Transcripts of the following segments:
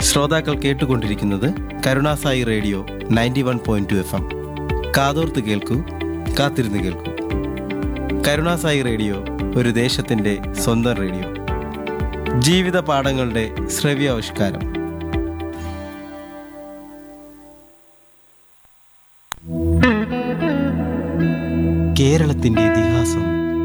ശ്രോതാക്കൾ കേട്ടുകൊണ്ടിരിക്കുന്നത് കരുണാസായി radio ninety one point two F M കാതോർത്ത് കേൾക്കൂ കാത്തിരുന്ന് കേൾക്കൂ കരുണാസായി റേഡിയോ ഒരു ദേശത്തിൻ്റെ സ്വന്തം റേഡിയോ ജീവിത പാഠങ്ങളുടെ ശ്രവ്യാവിഷ്കാരം കേരളത്തിൻ്റെ ഇതിഹാസം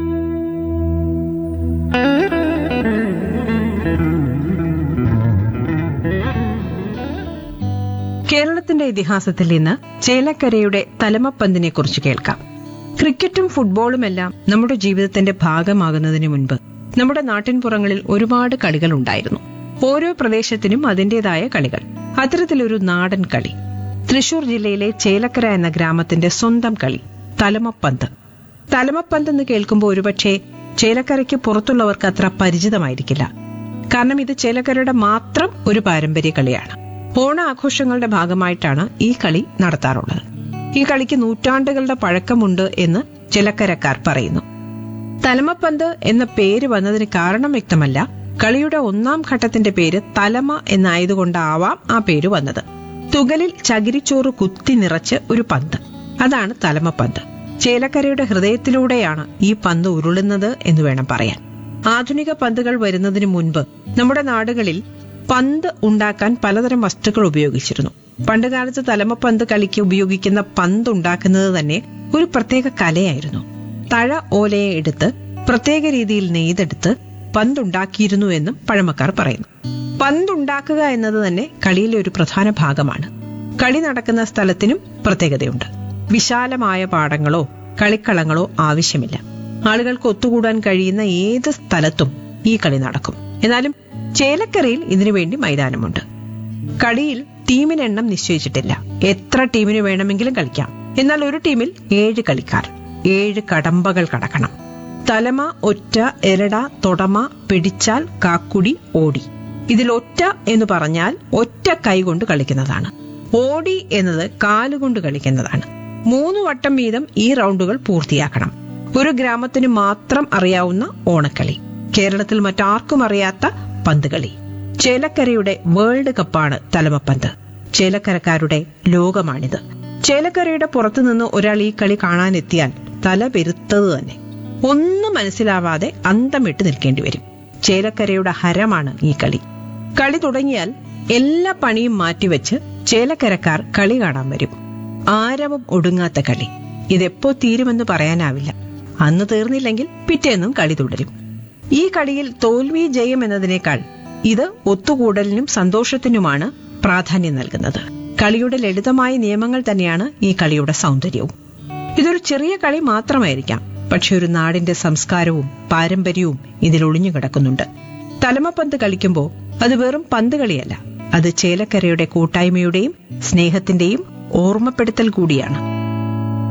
കേരളത്തിന്റെ ഇതിഹാസത്തിൽ ഇന്ന് ചേലക്കരയുടെ തലമപ്പന്തിനെ കുറിച്ച് കേൾക്കാം ക്രിക്കറ്റും ഫുട്ബോളുമെല്ലാം നമ്മുടെ ജീവിതത്തിന്റെ ഭാഗമാകുന്നതിന് മുൻപ് നമ്മുടെ നാട്ടിൻപുറങ്ങളിൽ ഒരുപാട് കളികൾ ഉണ്ടായിരുന്നു ഓരോ പ്രദേശത്തിനും അതിന്റേതായ കളികൾ അത്തരത്തിലൊരു നാടൻ കളി തൃശൂർ ജില്ലയിലെ ചേലക്കര എന്ന ഗ്രാമത്തിന്റെ സ്വന്തം കളി തലമപ്പന്ത് തലമപ്പന്ത് എന്ന് കേൾക്കുമ്പോൾ ഒരുപക്ഷെ ചേലക്കരയ്ക്ക് പുറത്തുള്ളവർക്ക് അത്ര പരിചിതമായിരിക്കില്ല കാരണം ഇത് ചേലക്കരയുടെ മാത്രം ഒരു പാരമ്പര്യ കളിയാണ് ഓണ ആഘോഷങ്ങളുടെ ഭാഗമായിട്ടാണ് ഈ കളി നടത്താറുള്ളത് ഈ കളിക്ക് നൂറ്റാണ്ടുകളുടെ പഴക്കമുണ്ട് എന്ന് ചിലക്കരക്കാർ പറയുന്നു തലമപ്പന്ത് എന്ന പേര് വന്നതിന് കാരണം വ്യക്തമല്ല കളിയുടെ ഒന്നാം ഘട്ടത്തിന്റെ പേര് തലമ എന്നായതുകൊണ്ടാവാം ആ പേര് വന്നത് തുകലിൽ ചകിരിച്ചോറ് കുത്തി നിറച്ച് ഒരു പന്ത് അതാണ് തലമപ്പന്ത് ചേലക്കരയുടെ ഹൃദയത്തിലൂടെയാണ് ഈ പന്ത് ഉരുളുന്നത് എന്ന് വേണം പറയാൻ ആധുനിക പന്തുകൾ വരുന്നതിന് മുൻപ് നമ്മുടെ നാടുകളിൽ പന്ത് ഉണ്ടാക്കാൻ പലതരം വസ്തുക്കൾ ഉപയോഗിച്ചിരുന്നു പണ്ടുകാലത്ത് തലമപ്പന്ത് കളിക്ക് ഉപയോഗിക്കുന്ന പന്ത് ഉണ്ടാക്കുന്നത് തന്നെ ഒരു പ്രത്യേക കലയായിരുന്നു തഴ ഓലയെ എടുത്ത് പ്രത്യേക രീതിയിൽ നെയ്തെടുത്ത് പന്തുണ്ടാക്കിയിരുന്നു എന്നും പഴമക്കാർ പറയുന്നു പന്തുണ്ടാക്കുക എന്നത് തന്നെ കളിയിലെ ഒരു പ്രധാന ഭാഗമാണ് കളി നടക്കുന്ന സ്ഥലത്തിനും പ്രത്യേകതയുണ്ട് വിശാലമായ പാടങ്ങളോ കളിക്കളങ്ങളോ ആവശ്യമില്ല ആളുകൾക്ക് ഒത്തുകൂടാൻ കഴിയുന്ന ഏത് സ്ഥലത്തും ഈ കളി നടക്കും എന്നാലും ചേലക്കരയിൽ ഇതിനുവേണ്ടി മൈതാനമുണ്ട് കളിയിൽ ടീമിന് എണ്ണം നിശ്ചയിച്ചിട്ടില്ല എത്ര ടീമിന് വേണമെങ്കിലും കളിക്കാം എന്നാൽ ഒരു ടീമിൽ ഏഴ് കളിക്കാർ ഏഴ് കടമ്പകൾ കടക്കണം തലമ ഒറ്റ എരട തൊടമ പിടിച്ചാൽ കാക്കുടി ഓടി ഇതിൽ ഒറ്റ എന്ന് പറഞ്ഞാൽ ഒറ്റ കൈ കൊണ്ട് കളിക്കുന്നതാണ് ഓടി എന്നത് കാലുകൊണ്ട് കളിക്കുന്നതാണ് മൂന്ന് വട്ടം വീതം ഈ റൗണ്ടുകൾ പൂർത്തിയാക്കണം ഒരു ഗ്രാമത്തിന് മാത്രം അറിയാവുന്ന ഓണക്കളി കേരളത്തിൽ മറ്റാർക്കും അറിയാത്ത പന്തുകളി ചേലക്കരയുടെ വേൾഡ് കപ്പാണ് തലമപ്പന്ത് ചേലക്കരക്കാരുടെ ലോകമാണിത് ചേലക്കരയുടെ പുറത്തുനിന്ന് ഒരാൾ ഈ കളി കാണാനെത്തിയാൽ തല പെരുത്തത് തന്നെ ഒന്നും മനസ്സിലാവാതെ അന്തമിട്ട് നിൽക്കേണ്ടി വരും ചേലക്കരയുടെ ഹരമാണ് ഈ കളി കളി തുടങ്ങിയാൽ എല്ലാ പണിയും മാറ്റിവെച്ച് ചേലക്കരക്കാർ കളി കാണാൻ വരും ആരവം ഒടുങ്ങാത്ത കളി ഇതെപ്പോ തീരുമെന്ന് പറയാനാവില്ല അന്ന് തീർന്നില്ലെങ്കിൽ പിറ്റേന്നും കളി തുടരും ഈ കളിയിൽ തോൽവി ജയം എന്നതിനേക്കാൾ ഇത് ഒത്തുകൂടലിനും സന്തോഷത്തിനുമാണ് പ്രാധാന്യം നൽകുന്നത് കളിയുടെ ലളിതമായ നിയമങ്ങൾ തന്നെയാണ് ഈ കളിയുടെ സൗന്ദര്യവും ഇതൊരു ചെറിയ കളി മാത്രമായിരിക്കാം പക്ഷെ ഒരു നാടിന്റെ സംസ്കാരവും പാരമ്പര്യവും ഇതിൽ ഒളിഞ്ഞു കിടക്കുന്നുണ്ട് തലമപ്പന്ത് കളിക്കുമ്പോൾ അത് വെറും പന്ത് കളിയല്ല അത് ചേലക്കരയുടെ കൂട്ടായ്മയുടെയും സ്നേഹത്തിന്റെയും ഓർമ്മപ്പെടുത്തൽ കൂടിയാണ്